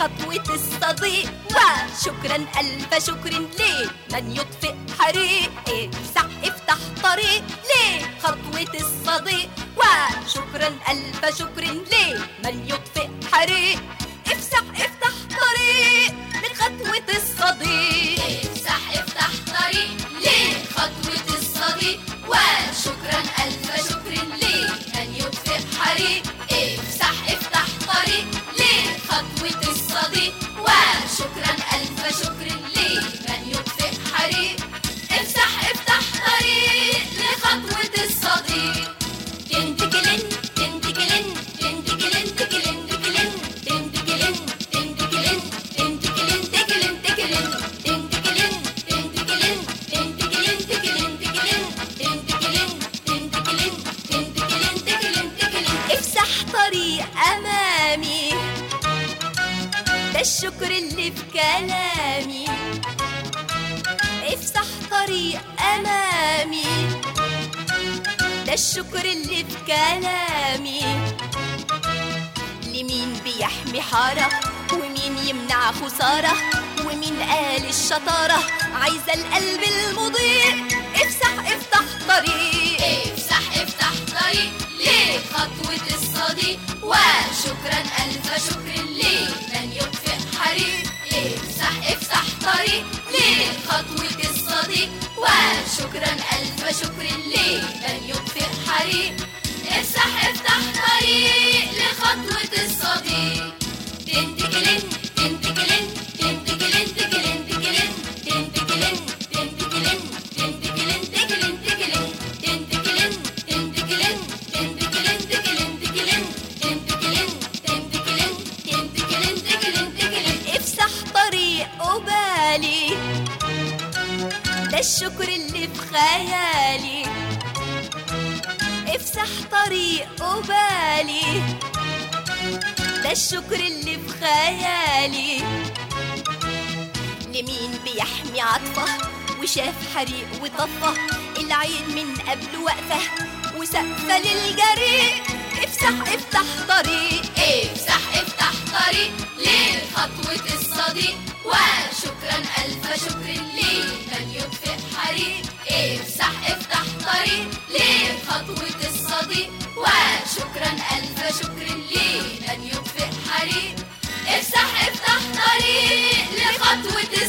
لخطوة الصديق وشكرا ألف شكر ليه من يطفئ حريق افسح افتح طريق ليه خطوة الصديق وشكرا ألف شكر ليه من يطفئ حريق افسح افتح طريق لخطوة الصديق افتح افتح طريق ليه خطوة الصديق وشكرا ألف شكر ليه من يطفئ حريق افتح افتح طريق ليه خطوة الصديق وشكرا ألف شكر ليه من يطفئ حريق افتح افتح طريق لخطوة الصديق تنتكلن تنتكلن تنتكلن تكلن تكلن تنتكلن تنتكلن تنتكلن تكلن تكلن تنتكلن تنتكلن تنتكلن تكلن تكلن تنتكلن تنتكلن تنتكلن تكلن تكلن افسح طريق أمامي ده الشكر اللي في كلامي افسح طريق أمامي ده الشكر اللي في كلامي لمين بيحمي حارة ومين يمنع خسارة ومين قال الشطارة عايزة القلب المضيء افسح افتح طريق افتح افتح طريق ليه خطوة الصديق وشكرا ألف شكر ليه من يطفئ حريق افتح افتح طريق ليه خطوة الصديق وشكرا ألف شكر ليه من يطفئ حريق افتح افتح طريق لخطوة الصديق تنتكلن تنتكلن تنتكلن تكلن تكلن تنتكلن تنتكلن تنتكلن تكلن تكلن تنتكلن تنتكلن تنتكلن تكلن تكلن تنتكلن تنتكلن تنتكلن تكلن تكلن افسح طريق قبالي ده الشكر اللي في خيالي افسح طريق قبالي ده الشكر اللي في خيالي لمين بيحمي عطفه وشاف حريق وطفه العين من قبل واقفه وسقفه للجريء افسح افتح طريق افتح افتح طريق ليه خطوة الصديق وشكرا ألف شكر ليه من يطفئ حريق افتح افتح طريق ليه خطوة الصديق وشكرا ألف شكر ليه من يطفئ حريق افتح افتح طريق لخطوة